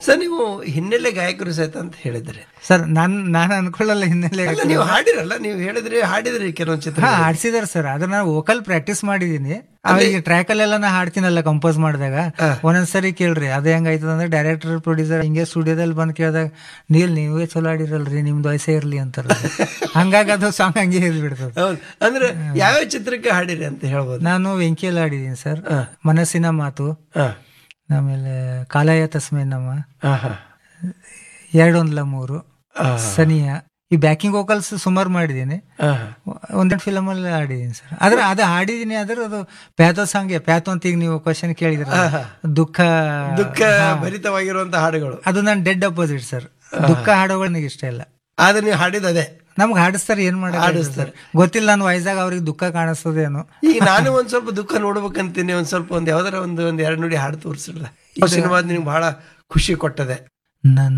Sir ನೀವು ಹಿನ್ನೆಲೆ ಗಾಯಕರು ಸಹಿತ ಅಂತ ಹೇಳಿದ್ರಿ ಸರ್ ನಾನ್ ನಾನು ಅನ್ಕೊಳ್ಳಲ್ಲ ಹಿನ್ನೆಲೆ ಅಲ್ಲ ನೀವು ಹಾಡಿರಲ್ಲ ನೀವು ಹೇಳಿದ್ರಿ ಹಾಡಿದ್ರಿ ಕೆಲವೊಂದು ಚಿತ್ರ ಹಾ ಹಾಡ್ಸಿದಾರೆ ಸರ್ ಅದನ್ನ ವೋಕಲ್ ಪ್ರಾಕ್ಟೀಸ್ ಮಾಡಿದೀನಿ ಈಗ ಟ್ರ್ಯಾಕ್ ಅಲ್ಲೆಲ್ಲ ನಾ ಹಾಡ್ತೀನಲ್ಲ ಕಂಪೋಸ್ ಮಾಡಿದಾಗ ಒಂದೊಂದ್ಸರಿ ಕೇಳ್ರಿ ಅದ ಹೆಂಗಾಯ್ತದ ಅಂದ್ರೆ ಡೈರೆಕ್ಟರ್ ಪ್ರೊಡ್ಯೂಸರ್ ಹಿಂಗೆ ಸ್ಟುಡಿಯೋದಲ್ಲಿ ಬಂದ್ ಕೇಳಿದಾಗ ನೀಲ್ ನೀವೇ ಚಲೋ ಆಡಿರಲ್ರಿ ನಿಮ್ದು ವಯಸ್ಸೇ ಇರ್ಲಿ ಅಂತಾರ ಹಂಗಾಗಿ ಅದು ಸಾಂಗ್ ಹಂಗೆ ಬಿಡ್ತದೆ ಹೌದು ಅಂದ್ರೆ ಯಾವ್ಯಾವ ಚಿತ್ರಕ್ಕೆ ಹಾಡಿರಿ ಅಂತ ಹೇಳ್ಬೋದು ನಾನು ವೆಂಕಿಯಲ್ಲಿ ಆಡಿದ್ದೀನಿ ಸರ್ ಮನಸ್ಸಿನ ಮಾತು ಹಾ ಆಮೇಲೆ ಕಾಲಯ ತಸ್ಮೈ ನಮ್ಮ ಹಾ ಹಾ ಎರಡೊಂದ್ಲ ಮೂರು ಸನಿಯ ಈ ಬ್ಯಾಕಿಂಗ್ ವೋಕಲ್ಸ್ ಸುಮಾರು ಮಾಡಿದ್ದೀನಿ ಹಾ ಒಂದೆರಡು ಫಿಲಮ್ ಅಲ್ಲಿ ಆಡಿದ್ದೀನಿ ಸರ್ ಆದ್ರೆ ಅದು ಹಾಡಿದೀನಿ ಆದ್ರೆ ಅದು ಪ್ಯಾಥೋ ಸಾಂಗ್ ಪ್ಯಾಥೋ ಅಂತ ಈಗ ನೀವು ಕ್ವಶನ್ ಕೇಳಿದ್ರ ದುಃಖ ದುಃಖ ಭರಿತವಾಗಿರುವಂತ ಹಾಡುಗಳು ಅದು ನಾನು ಡೆಡ್ ಅಪೋಸಿಟ್ ಸರ್ ದುಃಖ ಹಾಡೋಗಳು ನನಗೆ ಇಷ್ಟ ಇಲ್ಲ ಆದ್ರೆ ನೀವು ಹಾಡಿದ ಅದೇ ನಮ್ಗೆ ಹಾಡಿಸ್ತಾರೆ ಏನ್ ಮಾಡಿ ಹಾಡಿಸ್ತಾರೆ. ಗೊತ್ತಿಲ್ಲ ನಾನು ವಯಸ್ಸಾಗ ಅವ್ರಿಗೆ ದುಃಖ ಕಾಣಿಸ್ತದೇನೋ ಈಗ ನಾನು ಒಂದ್ ಸ್ವಲ್ಪ ದುಃಖ ನೋಡ್ಬೇಕಂತೀನಿ ಒಂದ್ ಸ್ವಲ್ಪ ಒಂದ್ ಯಾವ್ದಾರ ಒಂದು ಒಂದ್ ಎರಡು ನುಡಿ ಹಾಡು ತೋರಿಸಿಡ್ದ ಸಿನಿಮಾ ನಿಮ್ಗೆ ಬಹಳ ಖುಷಿ ಕೊಟ್ಟದೆ ನನ್ನ